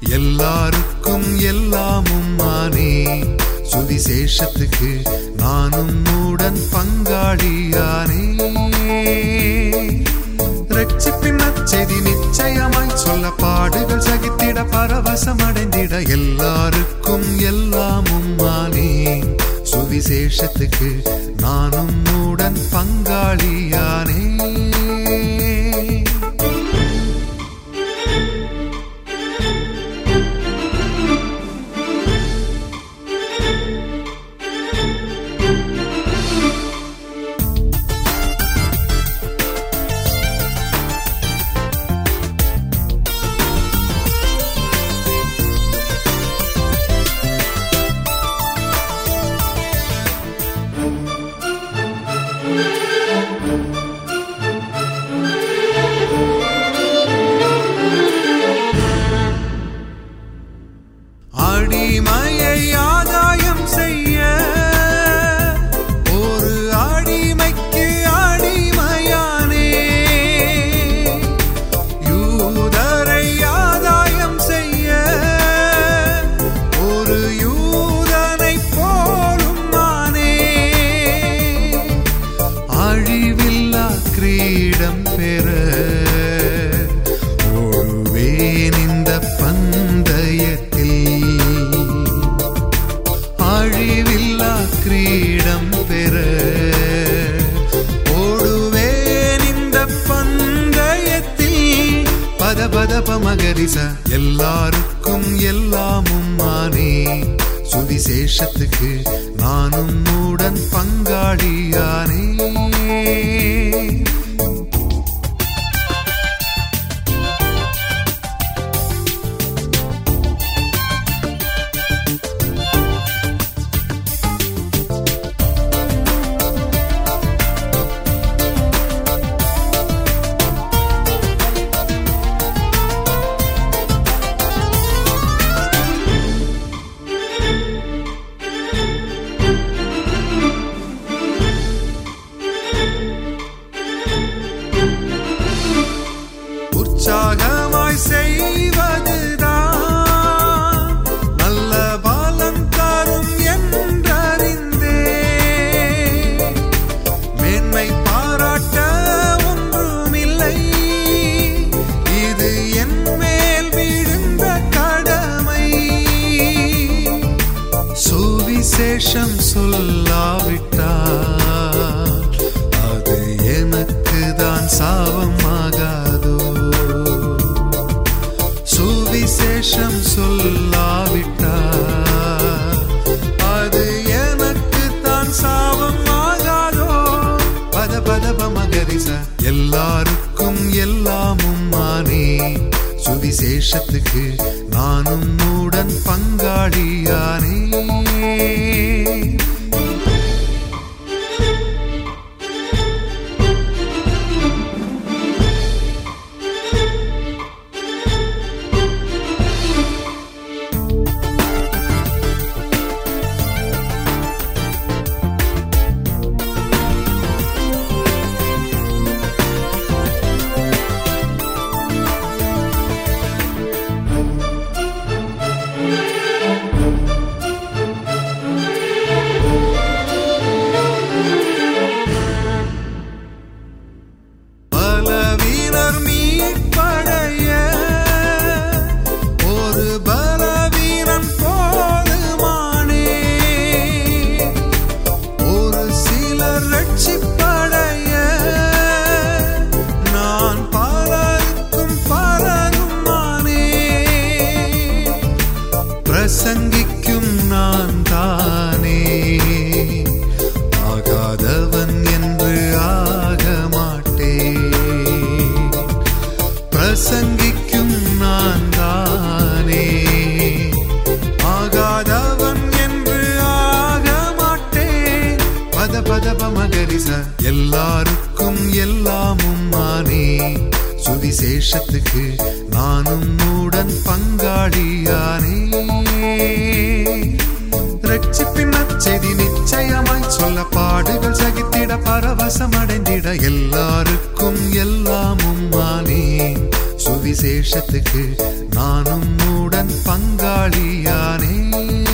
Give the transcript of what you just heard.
எல்லாருக்கும் எல்லாமும் ஆனே சுவிசேஷத்துக்கு நானும் உடன் பங்காளியானே ரட்சிப்பின் நற்செய்தி நிச்சயமாய் சொல்ல பாடுகள் சகித்திட பரவசம் அடைந்திட எல்லாருக்கும் எல்லாமும் ஆனே சுவிசேஷத்துக்கு நானும் உடன் பங்காளியானே அடிமையை ஆதாயம் செய்ய ஒரு அடிமைக்கு அடிமையானே யூதரை ஆதாயம் செய்ய ஒரு யூதனை போலும் நானே அழிவில்லா கிரீடம் பெற ஓடுவேன் இந்த பந்தயத்தில் அழிவில்லா கிரீடம் பெற ஓடுவேன் இந்த பந்தயத்தில் பத பத மகரிச எல்லாருக்கும் எல்லாமும் ஆனே சுவிசேஷத்துக்கு நானும் உடன் பங்காளியானே உற்சாகமாய் செய்வதுதான் நல்ல பலன் தரும் என்றறிந்தே மேன்மை பாராட்ட ஒன்றுமில்லை இது என் மேல் விழுந்த கடமை சுவிசேஷம் சொல்லாவிட்டால் அது எனக்கு தான் சாபமாகாதோ சுவிசேஷம் சொல்லாவிட்டால் அது எனக்கு தான் சாபமாகாதோ பத பத மகரிச எல்லாருக்கும் எல்லாமும் ஆனே சுவிசேஷத்துக்கு நானும் உடன் பங்காளியானே பலவீனர் மீட்படைய ஒரு பலவீனன் போதுமானே ஒரு சிலர் ரட்சிப்படைய நான் பலருக்கும் பலருமானே பிரசங்கிக்கும் நான் தானே ஆகாதவன் என்று ஆக மாட்டேன் பிரசங்கிக்கும் நான் தானே ஆகாதவன் என்று ஆக மாட்டேன் பத பத மகரிச எல்லாருக்கும் எல்லாமும் ஆனே சுவிசேஷத்துக்கு நானும் உடன் பங்காளியானே ரட்சிப்பின் நற்செய்தி நிச்சயமாய் சொல்ல பாடுகள் சகித்திட பரவசம் அடைந்திட எல்லாருக்கும் எல்லாமும் ஆனே சுவி சுவிசேஷத்துக்கு நானும் உடன் பங்காளியானே